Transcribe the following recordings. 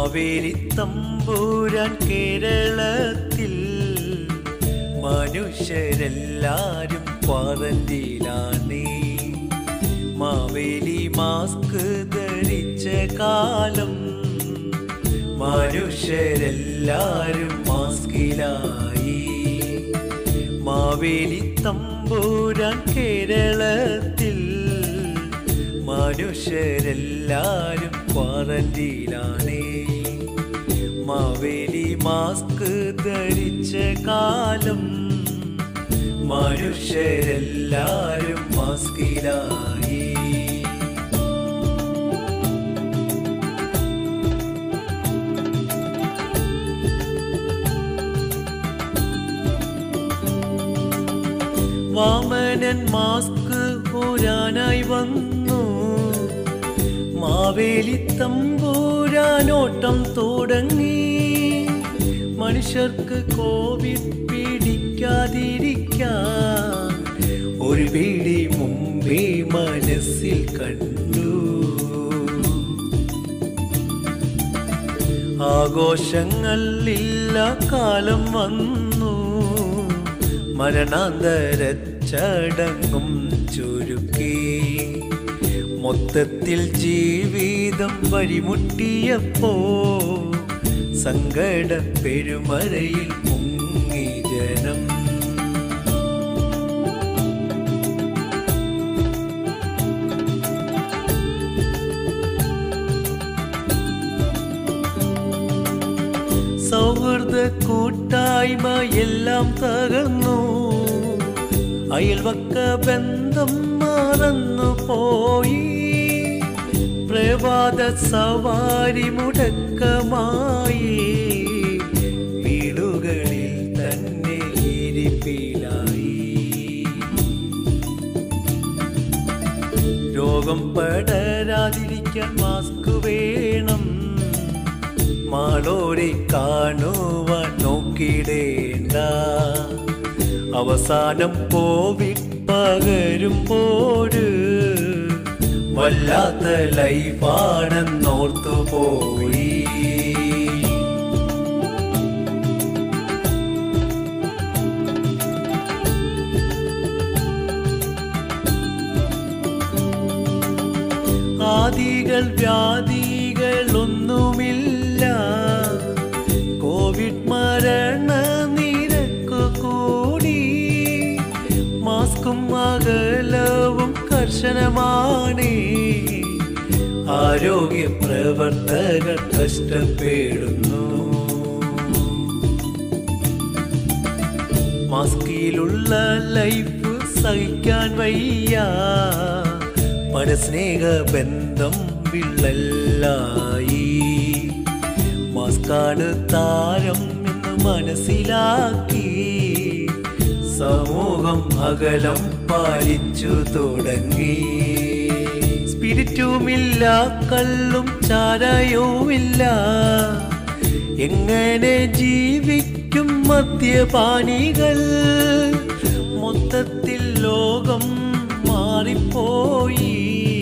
മാവേലി തമ്പൂരാൻ കേരളത്തിൽ മനുഷ്യരെല്ലാരും ക്വാറന്റീനാണ് മാവേലി മാസ്ക് ധരിച്ച കാലം മനുഷ്യരെല്ലാരും മാസ്കിലായി മാവേലി തമ്പൂരാൻ കേരളത്തിൽ മനുഷ്യരെല്ലാരും ക്വാറന്റീനാണ് മാവേലി മാസ്ക് ധരിച്ച കാലം മനുഷ്യരെല്ലാരും മാസ്കിലായി വാമനൻ മാസ്ക് ഊരാനായി വന്നു മാവേലി തമ്പൂരാനോട്ടം തുടങ്ങി മനുഷ്യർക്ക് കോവിഡ് പിടിക്കാതിരിക്കാൻ ഒരു പിടി മുമ്പേ മനസ്സിൽ കണ്ടു ആഘോഷങ്ങളില്ല കാലം വന്നു മരണാന്തര ചടങ്ങും ചുരുക്കി മൊത്തത്തിൽ ജീവിതം വഴിമുട്ടിയപ്പോ സങ്കട പെരുമഴയിൽ മുങ്ങി ജനം സൗഹൃദ കൂട്ടായ്മ എല്ലാം തകർന്നു അയൽവക്ക ബന്ധം മറന്നു പോയി പ്രഭാത സവാരി മുടക്കമായി വീടുകളിൽ തന്നെ ഇരിപ്പിലായി രോഗം പടരാതിരിക്കാൻ മാസ്ക് വേണം മാളോരെ കാണുവാൻ നോക്കിടേണ്ട അവസാനം കോവിഡ് പകരുമ്പോഴ് വല്ലാത്ത ലൈഫാണെന്നോർത്തു പോയി ആദികൾ വ്യാധികൾ ഒന്നുമില്ല കോവിഡ് മരണ നിരക്ക് കൂടി മാസ്കും അകലവും കർശനമാണ് ആരോഗ്യ പ്രവർത്തകർ കഷ്ടപ്പെടുന്നു മാസ്കിലുള്ള ലൈഫ് സഹിക്കാൻ വയ്യ പരസ്നേഹ ബന്ധം വിള്ളലായി മാസ്കാണ് താരം എന്ന് മനസ്സിലാക്കി സമൂഹം അകലം പാലിച്ചു തുടങ്ങി സ്പിരിറ്റുമില്ല കള്ളും ചാരയുമില്ല എങ്ങനെ ജീവിക്കും മദ്യപാനികൾ മൊത്തത്തിൽ ലോകം മാറിപ്പോയി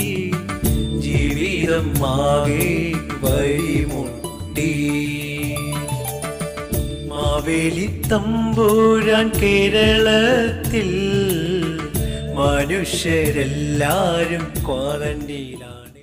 ജീവിതം ആകെ വഴിമുട്ടി മാവേലി തമ്പൂരാൻ കേരളത്തിൽ മനുഷ്യരെല്ലാരും ക്വാറന്റീനാണ്